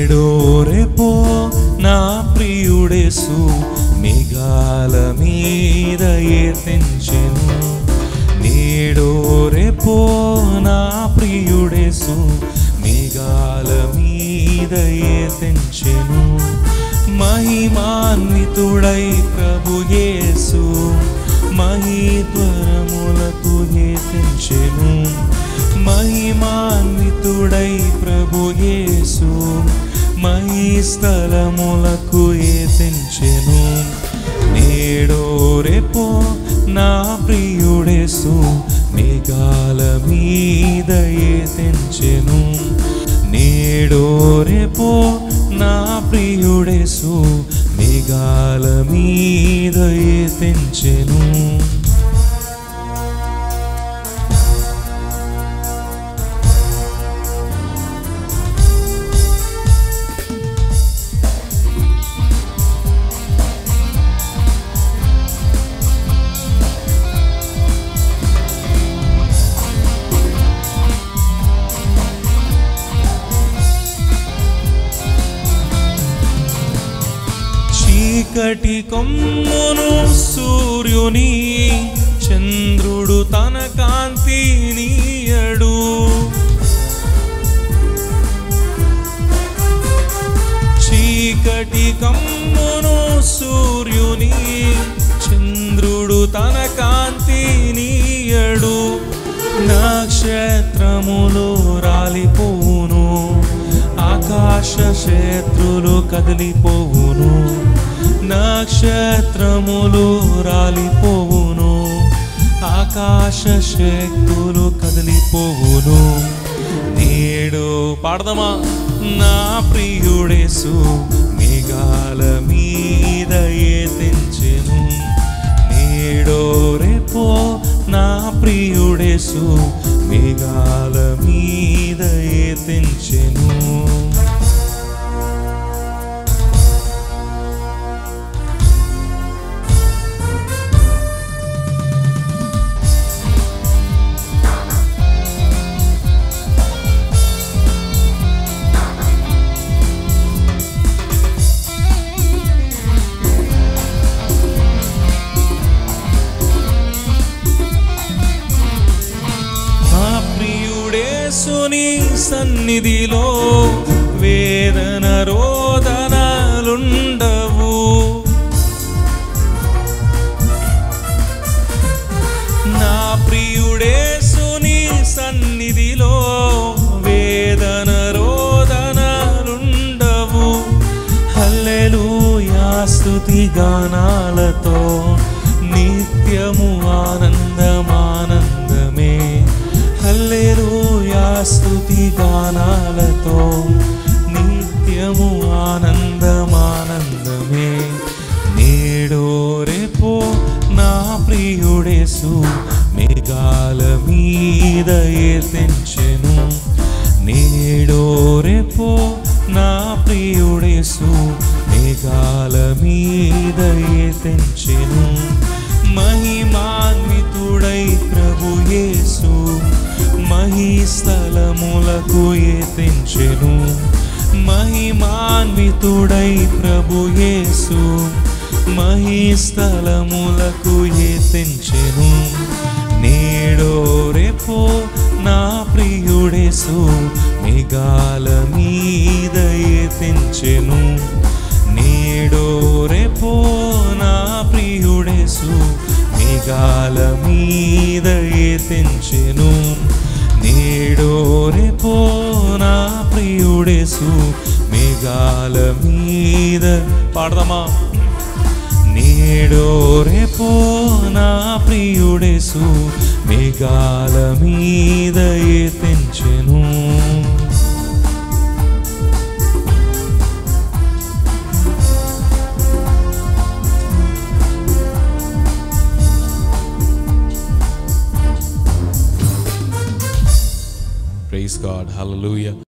నేడో రేపో నా ప్రియుడేసు మేఘాల మీద ఏతించెను నేడో రేపో నా ప్రియుడేసు మేఘాల మీద ఏతించెను మహిమాన్వితుడై ప్రభు యేసు మహీత్వరములకు ఏతించెను మహిమాన్వితుడై ప్రభు యేసు మహిస్థలములకు ఏతించెను నేడో రేపో నా ప్రియుడేసు మేఘాల మీద ఏతించెను నేడో రేపో నా ప్రియుడేసు మేఘాల మీద ఏతించెను చీకటి కొమ్మును సూర్యుని చంద్రుడు తన కాంతి నీయడు చీకటి కమ్మును సూర్యుని చంద్రుడు తన కాంతి నీయడు నక్షత్రములు రాలిపోవును ఆకాశ క్షేత్రులు కదిలిపోవును నక్షత్రములు రాలిపోవును ఆకాశ శక్తులు కదిలిపోవును నేడు పాడదమా నా ప్రియుడేసు మేఘాల మీద ఏతించెను నేడో రేపో నా ప్రియుడేసు మేఘాల మీద ఏతించెను నా ప్రియుడేసుని సన్నిధిలో వేదన రోదనలుండవు నా ప్రియుడేసుని సన్నిధిలో వేదన రోదనలుండవు హల్లెలూయా స్తుతి గానాలతో నిత్యము ఆనందమానందమే హల్లెలూయా స్తుతి గానాలతో నిత్యము ఆనందమానందమే నేడో రేపో నా ప్రియుడేసు మేఘాల మీద ఏతించెను నేడో రేపో నా ప్రియుడేసు మేఘాల మీద ఏతించెను మహిమాన్వితుడై ప్రభు యేసు మహిస్థలములకు ఏతించెను మహిమాన్వితుడై ప్రభు యేసు మహిస్థలములకు ఏతించెను నేడో రేపో నా ప్రియుడేసు మేఘాల మీద ఏతించెను నేడో రేపో నా ప్రియుడేసు మేఘాల మీద ఏతించెను నేడో రేపో నా ప్రియుడేసు మేఘాల మీద పాడదామా నేడో రేపో నా ప్రియుడేసు మేఘాల మీద ఏతించెను Praise God. Hallelujah.